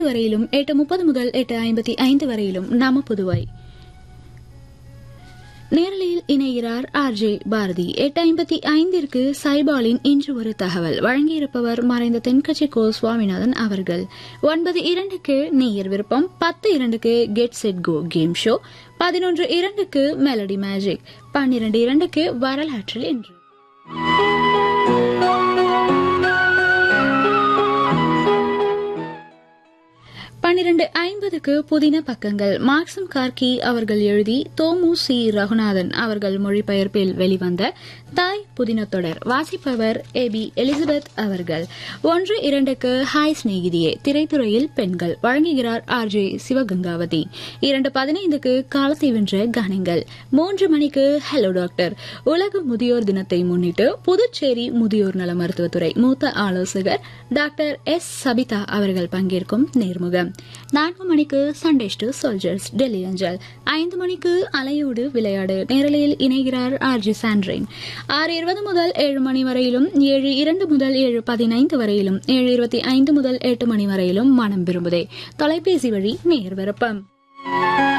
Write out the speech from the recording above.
வரையிலும் எட்டு முப்பது முதல் எட்டு ஐம்பத்தி ஐந்து வரையிலும் நம புதுவை நேரலையில் இணைகிறார் ஆர் ஜே பாரதி எட்டு ஐம்பத்தி ஐந்திற்கு சைபாலின் இன்று ஒரு தகவல் வழங்கியிருப்பவர் மறைந்த தென்கட்சி கோ சுவாமிநாதன் அவர்கள் ஒன்பது இரண்டுக்கு நேயர் விருப்பம் பத்து இரண்டுக்கு get set go game show பதினொன்று இரண்டுக்கு மெலடி மேஜிக் பன்னிரண்டு இரண்டுக்கு வரலாற்றில் இன்று பன்னிரண்டு ஐம்பதுக்கு புதின பக்கங்கள் மார்க்சம் கார்கி அவர்கள் எழுதி தோமு சி ரகுநாதன் அவர்கள் மொழிபெயர்ப்பில் வெளிவந்த தாய் புதின தொடர் வாசிப்பவர் ஏ பி எலிசபெத் அவர்கள் ஒன்று இரண்டுக்கு ஹாய் சிநேகிதியே திரைத்துறையில் பெண்கள் வழங்குகிறார் ஆர் ஜே சிவகங்காவதி இரண்டு பதினைந்துக்கு காலத்தை வென்ற கணங்கள் மூன்று மணிக்கு ஹலோ டாக்டர் உலக முதியோர் தினத்தை முன்னிட்டு புதுச்சேரி முதியோர் நல மருத்துவத்துறை மூத்த ஆலோசகர் டாக்டர் எஸ் சபிதா அவர்கள் பங்கேற்கும் நேர்முகம் நான்கு மணிக்கு சண்டேஸ் டு சோல்ஜர்ஸ் டெல்லி அஞ்சல் ஐந்து மணிக்கு அலையோடு விளையாடு நேரலையில் இணைகிறார் ஆர் ஜி சாண்ட்ரின் ஆறு இருபது முதல் ஏழு மணி வரையிலும் ஏழு இரண்டு முதல் ஏழு பதினைந்து வரையிலும் ஏழு இருபத்தி ஐந்து முதல் எட்டு மணி வரையிலும் மனம் விரும்புதே தொலைபேசி வழி நேர் விருப்பம்